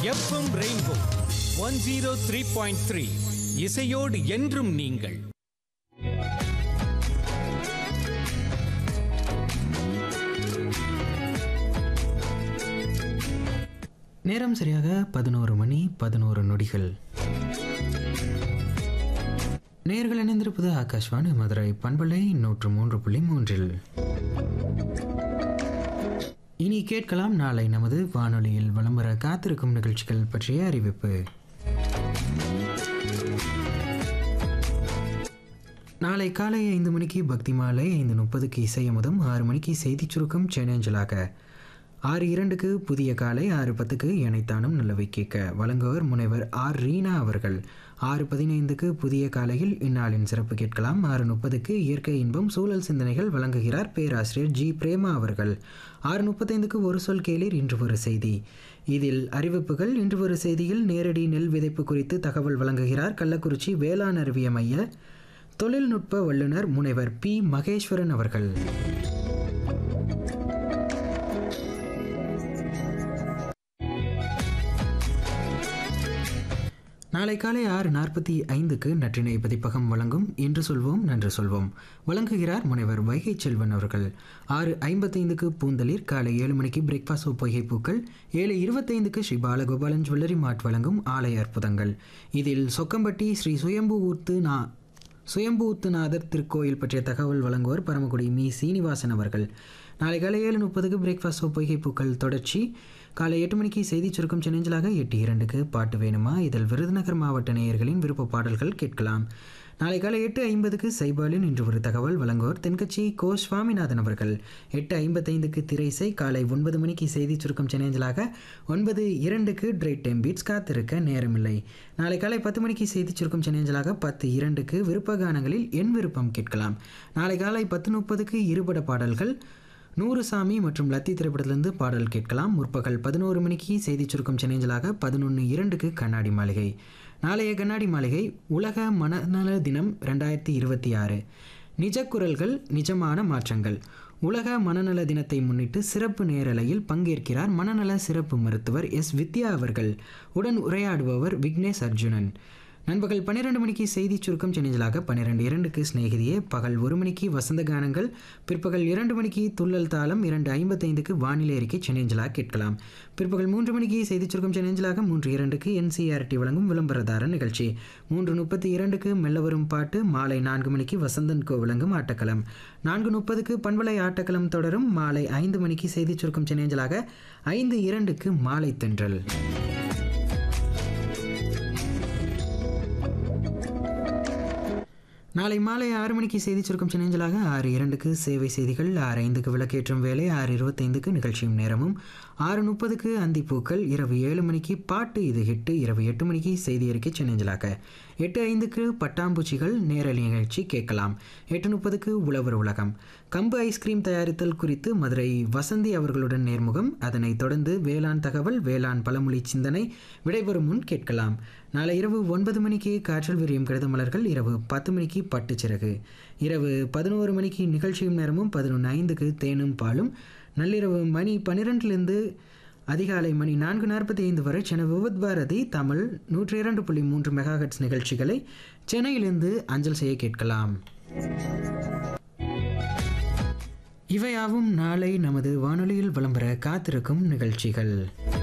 FM rainbow one zero three point three இசையோடு என்றும் நீங்கள் நேரம் சரியாக பதினோரு மணி பதினோரு நொடிகள் நேர்கள் இணைந்திருப்பது ஆகாஷ்வாணி மதுரை பண்பலை நூற்று மூன்று புள்ளி மூன்றில் இனி கேட்கலாம் நாளை நமது வானொலியில் வலம் வர காத்திருக்கும் நிகழ்ச்சிகள் பற்றிய அறிவிப்பு நாளை காலை ஐந்து மணிக்கு பக்தி மாலை ஐந்து முப்பதுக்கு இசையமுதம் ஆறு மணிக்கு செய்திச் சுருக்கம் சென்னேஞ்சலாக ஆறு இரண்டுக்கு புதிய காலை ஆறு பத்துக்கு இணைத்தானும் நல்லவை கேட்க வழங்குவர் முனைவர் ஆர் ரீனா அவர்கள் ஆறு பதினைந்துக்கு புதிய காலையில் இந்நாளின் சிறப்பு கேட்கலாம் ஆறு முப்பதுக்கு இயற்கை இன்பம் சூழல் சிந்தனைகள் வழங்குகிறார் பேராசிரியர் ஜி பிரேமா அவர்கள் ஆறு முப்பத்தைந்துக்கு ஒரு சொல் கேளீர் இன்று ஒரு செய்தி இதில் அறிவிப்புகள் இன்று ஒரு செய்தியில் நேரடி நெல் விதைப்பு குறித்து தகவல் வழங்குகிறார் கள்ளக்குறிச்சி வேளாண் அறிவிய மைய தொழில்நுட்ப வல்லுநர் முனைவர் பி மகேஸ்வரன் அவர்கள் நாளை காலை ஆறு நாற்பத்தி ஐந்துக்கு நற்றினை பதிப்பகம் வழங்கும் என்று சொல்வோம் நன்று சொல்வோம் வழங்குகிறார் முனைவர் வைகை செல்வன் அவர்கள் ஆறு ஐம்பத்தைந்துக்கு பூந்தளிர் காலை ஏழு மணிக்கு பிரேக்ஃபாஸ்ட் பொய்கை பூக்கள் ஏழு இருபத்தைந்துக்கு ஸ்ரீ பாலகோபாலன் ஜுவல்லரி மார்ட் வழங்கும் ஆலய அற்புதங்கள் இதில் சொக்கம்பட்டி ஸ்ரீ சுயம்பு ஊர்த்து நா சுயம்பூத்துநாதர் திருக்கோயில் பற்றிய தகவல் வழங்குவர் பரமக்குடி மீ சீனிவாசன் அவர்கள் நாளை காலை ஏழு முப்பதுக்கு பிரேக்ஃபாஸ்ட் பொய்கை பூக்கள் தொடர்ச்சி காலை எட்டு மணிக்கு செய்திச் சுருக்கம் சென்னஞ்சலாக எட்டு இரண்டுக்கு பாட்டு வேணுமா இதில் விருதுநகர் மாவட்ட நேயர்களின் விருப்ப பாடல்கள் கேட்கலாம் நாளை காலை எட்டு ஐம்பதுக்கு சைபாலின் இன்று ஒரு தகவல் வழங்குவோர் தென்கட்சி கோ சுவாமிநாதன் அவர்கள் எட்டு ஐம்பத்தைந்துக்கு திரைசை காலை ஒன்பது மணிக்கு செய்திச் சுருக்கம் சென்னஞ்சலாக ஒன்பது இரண்டுக்கு ட்ரைட் டைம் பீட்ஸ் காத்திருக்க நேரமில்லை நாளை காலை பத்து மணிக்கு செய்திச் சுருக்கம் சென்னஞ்சலாக பத்து இரண்டுக்கு விருப்ப கானங்களில் என் விருப்பம் கேட்கலாம் நாளை காலை பத்து முப்பதுக்கு இருபட பாடல்கள் நூறு சாமி மற்றும் லத்தி திரைப்படத்திலிருந்து பாடல் கேட்கலாம் முற்பகல் பதினோரு மணிக்கு செய்திச் சுருக்கம் சென்னேஞ்சலாக பதினொன்று இரண்டுக்கு கண்ணாடி மாளிகை நாளைய கண்ணாடி மாளிகை உலக மனநல தினம் ரெண்டாயிரத்தி இருபத்தி ஆறு நிஜக்குரல்கள் நிஜமான மாற்றங்கள் உலக மனநல தினத்தை முன்னிட்டு சிறப்பு நேரலையில் பங்கேற்கிறார் மனநல சிறப்பு மருத்துவர் எஸ் வித்யா அவர்கள் உடன் உரையாடுபவர் விக்னேஷ் அர்ஜுனன் நண்பகல் பன்னிரெண்டு மணிக்கு செய்தி சுருக்கம் சென்னஞ்சலாக பன்னிரெண்டு இரண்டுக்கு சிநேகிதியே பகல் ஒரு மணிக்கு வசந்த கானங்கள் பிற்பகல் இரண்டு மணிக்கு துள்ளல் தாளம் இரண்டு ஐம்பத்தைந்துக்கு வானிலை அறிக்கை சென்னஞ்சலாக கேட்கலாம் பிற்பகல் மூன்று மணிக்கு செய்தி சுருக்கம் சென்னஞ்சலாக மூன்று இரண்டுக்கு என்சிஆர்டி வழங்கும் விளம்பரதார நிகழ்ச்சி மூன்று முப்பத்தி இரண்டுக்கு மெல்ல வரும் பாட்டு மாலை நான்கு மணிக்கு வசந்தன் கோ விளங்கும் ஆட்டக்களம் நான்கு முப்பதுக்கு பண்பலை ஆட்டக்களம் தொடரும் மாலை ஐந்து மணிக்கு செய்தி சுருக்கம் சென்னஞ்சலாக ஐந்து இரண்டுக்கு மாலை தென்றல் நாளை மாலை ஆறு மணிக்கு செய்தி சுருக்கம் சின்னஞ்சலாக ஆறு இரண்டுக்கு சேவை செய்திகள் ஆறு ஐந்துக்கு விளக்கேற்றும் வேலை ஆறு இருபத்தைந்துக்கு நிகழ்ச்சியும் நேரமும் ஆறு முப்பதுக்கு அந்திப்பூக்கள் இரவு ஏழு மணிக்கு பாட்டு இது ஹிட்டு இரவு எட்டு மணிக்கு செய்தி அறிக்கை சின்னஞ்சலாக எட்டு ஐந்துக்கு பட்டாம்பூச்சிகள் நேரல் நிகழ்ச்சி கேட்கலாம் எட்டு முப்பதுக்கு உழவர் உலகம் கம்பு ஐஸ்கிரீம் தயாரித்தல் குறித்து மதுரை வசந்தி அவர்களுடன் நேர்முகம் அதனைத் தொடர்ந்து வேளாண் தகவல் வேளாண் பழமொழி சிந்தனை விடைபெறும் முன் கேட்கலாம் நாளை இரவு ஒன்பது மணிக்கு காற்றல் விரியும் கடித மலர்கள் இரவு பத்து மணிக்கு பட்டுச்சிறகு இரவு பதினோரு மணிக்கு நிகழ்ச்சியும் நேரமும் பதினொன்று ஐந்துக்கு தேனும் பாலும் நள்ளிரவு மணி பன்னிரெண்டிலிருந்து அதிகாலை மணி நான்கு நாற்பத்தி ஐந்து வரை சென்னை விவத் பாரதி தமிழ் நூற்றி இரண்டு புள்ளி மூன்று மெகாஹட்ஸ் நிகழ்ச்சிகளை சென்னையிலிருந்து அஞ்சல் செய்ய கேட்கலாம் இவையாவும் நாளை நமது வானொலியில் விளம்பர காத்திருக்கும் நிகழ்ச்சிகள்